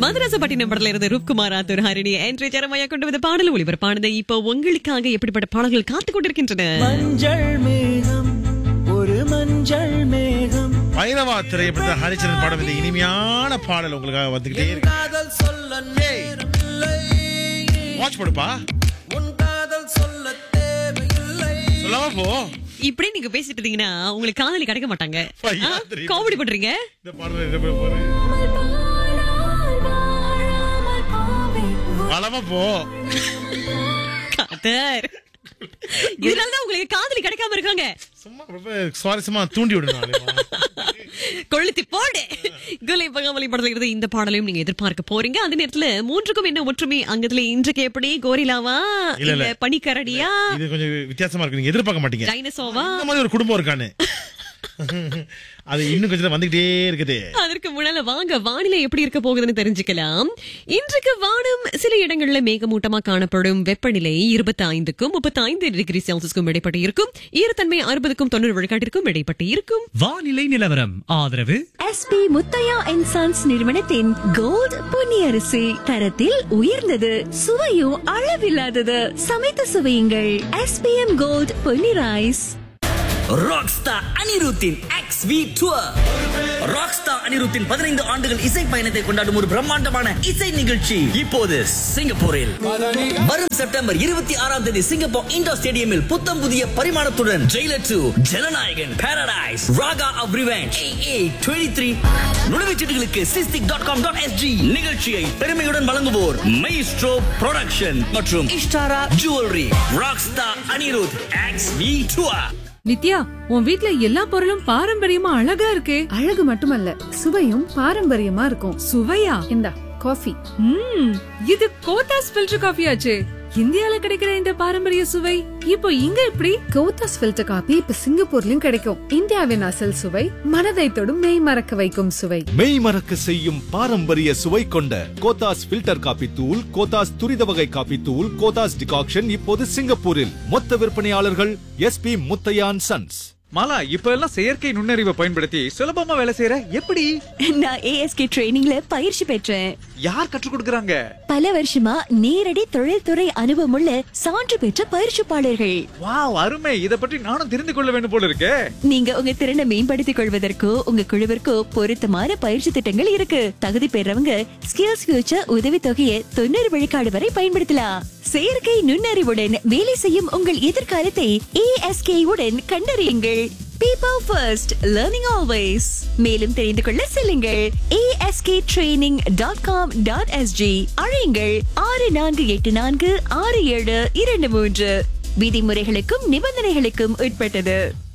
மதராசப்பட்டினம் படத்துல இருந்து ரூப்குமார் ஆத்தூர் ஹரிணி என்று ஜரமையா கொண்டு வந்த பாடல் ஒளிபரப்பானது இப்போ உங்களுக்காக எப்படிப்பட்ட பாடல்கள் காத்துக் கொண்டிருக்கின்றன மஞ்சள் மேகம் ஒரு மஞ்சள் மேகம் பைரவா திரைப்படத்தில் ஹரிச்சரன் பாடம் இந்த இனிமையான பாடல் உங்களுக்காக வந்துகிட்டே இருக்கு காதல் சொல்ல நேரமில்லை வாட்ச் போடுப்பா உன் காதல் சொல்ல தேவையில்லை சொல்லாம போ இப்படி நீங்க பேசிட்டு இருந்தீங்கன்னா உங்களுக்கு காதலி கிடைக்க மாட்டாங்க ஐயா, ஆ? தெரியுது. காமெடி பண்றீங்க இந்த பாடல் என்ன பண்ண போறேன் வளமா போ காதர் இதனாலதான் உங்களுக்கு காதலி கிடைக்காம இருக்காங்க சும்மா ரொம்ப சுவாரஸ்யமா தூண்டி விடணும் கொளுத்தி போடு குலை பகாமலி படத்துல இருந்து இந்த பாடலையும் நீங்க எதிர்பார்க்க போறீங்க அந்த நேரத்துல மூன்றுக்கும் என்ன ஒற்றுமை அங்கத்துல இன்றைக்கு எப்படி கோரிலாவா இல்ல, இல்ல. இல்ல பனிக்கரடியா இது கொஞ்சம் வித்தியாசமா இருக்கு நீங்க எதிர்பார்க்க மாட்டீங்க டைனசோவா அந்த மாதிரி ஒரு குடும்பம் இருக்கான்னு அது இன்னும் கொஞ்சம் வந்துகிட்டே இருக்குது அதற்கு முன்னால வாங்க வானிலை எப்படி இருக்க போகுதுன்னு தெரிஞ்சுக்கலாம் இன்றைக்கு வானம் சில இடங்கள்ல மேகமூட்டமா காணப்படும் வெப்பநிலை இருபத்தி ஐந்துக்கும் முப்பத்தி ஐந்து டிகிரி செல்சியஸ்க்கும் இடைப்பட்டு இருக்கும் ஈரத்தன்மை அறுபதுக்கும் தொண்ணூறு விழுக்காட்டிற்கும் இடைப்பட்டு இருக்கும் வானிலை நிலவரம் ஆதரவு எஸ்பி முத்தையா அண்ட் சன்ஸ் நிறுவனத்தின் கோல்ட் பொன்னியரிசி தரத்தில் உயர்ந்தது சுவையும் அளவில்லாதது சமைத்து சுவையுங்கள் SPM gold Ponni rice rockstar அனிருத்தின் எக்ஸ் வி டூர் ராக்ஸ்டார் அனிருத்தின் பதினைந்து ஆண்டுகள் இசை பயணத்தை கொண்டாடும் ஒரு பிரம்மாண்டமான இசை நிகழ்ச்சி இப்போது சிங்கப்பூரில் வரும் செப்டம்பர் இருபத்தி ஆறாம் தேதி சிங்கப்பூர் இண்டோர் ஸ்டேடியமில் புத்தம் புதிய பரிமாணத்துடன் Jailer two Jananayagan Paradise Raga of revenge A twenty three நுழைவுச்சீட்டுகளுக்கு SISTIC dot com dot SG நிகழ்ச்சியை பெருமையுடன் வழங்குவோர் மைஸ்ட்ரோ ப்ரொடக்ஷன் மற்றும் Ishtaara jewellery rockstar Anirudh X V tour Nithya உன் வீட்ல எல்லா பொருளும் பாரம்பரியமா அழகா இருக்கே அழகு மட்டுமல்ல சுவையும் பாரம்பரியமா இருக்கும் சுவையா இந்தா காஃபி ம் இது கோத்தாஸ் ஃபில்டர் காஃபி ஆச்சே இந்தியால கிடைக்கிற இந்த பாரம்பரிய சுவை இப்போ இங்க எப்படி கோத்தாஸ் ஃபில்டர் காபி இப்ப சிங்கப்பூர்லயும் கிடைக்கும் இந்தியாவின் அசல் சுவை மனதை தொடும் மெய் மறக்க வைக்கும் சுவை மெய் மறக்க செய்யும் பாரம்பரிய சுவை கொண்ட கோத்தாஸ் ஃபில்டர் காபி தூள் கோத்தாஸ் துரித வகை காபி தூள் கோத்தாஸ் டிகாக்ஷன் இப்போது சிங்கப்பூரில் மொத்த விற்பனையாளர்கள் எஸ்பி முத்தையான் சன்ஸ் மாலா இப்ப எல்லாம் செயற்கை நுண்ணறிவை பயன்படுத்தி சுலபமா வேலை செய்யற எப்படி நான் ஏஎஸ்கே ட்ரைனிங்ல பயிற்சி பெற்றேன் யார் கற்றுக் கொடுக்கறாங்க பல வருஷமா நேரடி தொழில்துறை அனுபவமுள்ள சான்று பெற்ற பயிற்சிப்பாளர்கள் வாவ் அருமை இத பற்றி நானும் தெரிந்து கொள்ள வேண்டும் போல இருக்கே நீங்க உங்க திறனை மேம்படுத்திக் கொள்வதற்கோ உங்க குழுவிற்கோ பொருத்தமான பயிற்சி திட்டங்கள் இருக்கு தகுதி பெறவங்க ஸ்கில்ஸ் ஃபியூச்சர் உதவி தொகையை தொண்ணூறு விழுக்காடு வரை பயன்படுத்தலாம் செயற்கை நுண்ணறிவுடன் வேலை செய்யும் உங்கள் எதிர்காலத்தை ஏஎஸ்கே உடன் கண்டறியுங்கள் பீப்பிள் ஃபர்ஸ்ட் லேர்னிங் ஆல்வேஸ் மேலும் தெரிந்து கொள்ள செல்லுங்கள் ASK training dot com dot SG அழையுங்கள் ஆறு நான்கு எட்டு நான்கு ஆறு ஏழு இரண்டு மூன்று விதிமுறைகளுக்கும் நிபந்தனைகளுக்கும் உட்பட்டது